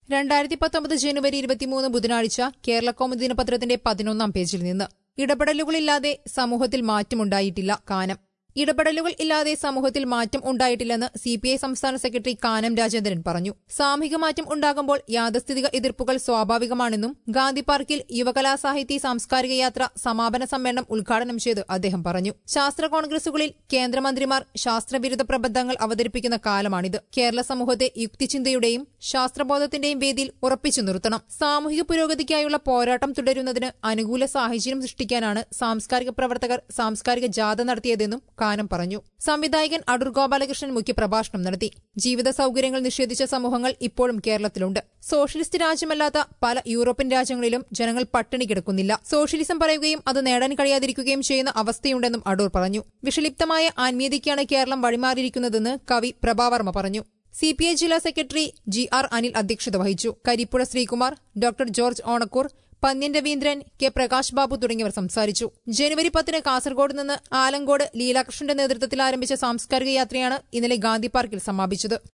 രണ്ടായിരത്തി പത്തൊമ്പത് ജനുവരി ഇരുപത്തിമൂന്ന് ബുധനാഴ്ച കേരള കൗമുദി ദിനപത്രത്തിന്റെ പതിനൊന്നാം പേജിൽ നിന്ന് ഇടപെടലുകളില്ലാതെ സമൂഹത്തിൽ മാറ്റമുണ്ടായിട്ടില്ല കാനം ഇടപെടലുകൾ ഇല്ലാതെ സമൂഹത്തിൽ മാറ്റം ഉണ്ടായിട്ടില്ലെന്ന് സി പി ഐ സംസ്ഥാന സെക്രട്ടറി കാനം രാജേന്ദ്രൻ പറഞ്ഞു സാമൂഹിക മാറ്റം ഉണ്ടാകുമ്പോൾ യാഥാസ്ഥിതിക എതിർപ്പുകൾ സ്വാഭാവികമാണെന്നും ഗാന്ധി പാർക്കിൽ യുവകലാ സാഹിത്യ സാംസ്കാരിക യാത്ര സമാപന സമ്മേളനം ഉദ്ഘാടനം ചെയ്ത് അദ്ദേഹം പറഞ്ഞു ശാസ്ത്ര കോൺഗ്രസുകളിൽ കേന്ദ്രമന്ത്രിമാർ ശാസ്ത്രവിരുദ്ധ പ്രബന്ധങ്ങൾ അവതരിപ്പിക്കുന്ന കാലമാണിത് കേരള സമൂഹത്തെ യുക്തിചിന്തയുടെയും ശാസ്ത്രബോധത്തിന്റെയും വേദിയിൽ ഉറപ്പിച്ചു നിർത്തണം സാമൂഹിക പുരോഗതിക്കായുള്ള പോരാട്ടം തുടരുന്നതിന് അനുകൂല സാഹചര്യം സൃഷ്ടിക്കാനാണ് സാംസ്കാരിക പ്രവർത്തകർ സാംസ്കാരിക ജാഥ നടത്തിയതെന്നും കാനം പറഞ്ഞു സംവിധായകൻ അടൂർ ഗോപാലകൃഷ്ണൻ മുഖ്യപ്രഭാഷണം നടത്തി ജീവിത സൌകര്യങ്ങൾ നിഷേധിച്ച സമൂഹങ്ങൾ ഇപ്പോഴും കേരളത്തിലുണ്ട് സോഷ്യലിസ്റ്റ് രാജ്യമല്ലാത്ത പല യൂറോപ്യൻ രാജ്യങ്ങളിലും ജനങ്ങൾ പട്ടിണി കിടക്കുന്നില്ല സോഷ്യലിസം പറയുകയും അത് നേടാൻ കഴിയാതിരിക്കുകയും ചെയ്യുന്ന അവസ്ഥയുണ്ടെന്നും അടൂർ പറഞ്ഞു വിഷലിപ്തമായ ആത്മീയതയ്ക്കാണ് കേരളം വഴിമാറിയിരിക്കുന്നതെന്ന് കവി പ്രഭാവർമ്മ പറഞ്ഞു സി പി ഐ ജില്ലാ സെക്രട്ടറി ജി ആർ അനിൽ അധ്യക്ഷത വഹിച്ചു കരിപ്പുഴ ശ്രീകുമാർ ഡോക്ടർ ജോർജ് ഓണക്കൂർ പന്ന്യൻ രവീന്ദ്രൻ കെ പ്രകാശ് ബാബു തുടങ്ങിയവർ സംസാരിച്ചു ജനുവരി പത്തിന് കാസർഗോഡ് നിന്ന് ആലങ്കോട് ലീലാകൃഷ്ണന്റെ നേതൃത്വത്തിൽ ആരംഭിച്ച സാംസ്കാരിക യാത്രയാണ് ഇന്നലെ ഗാന്ധി പാർക്കിൽ സമാപിച്ചത്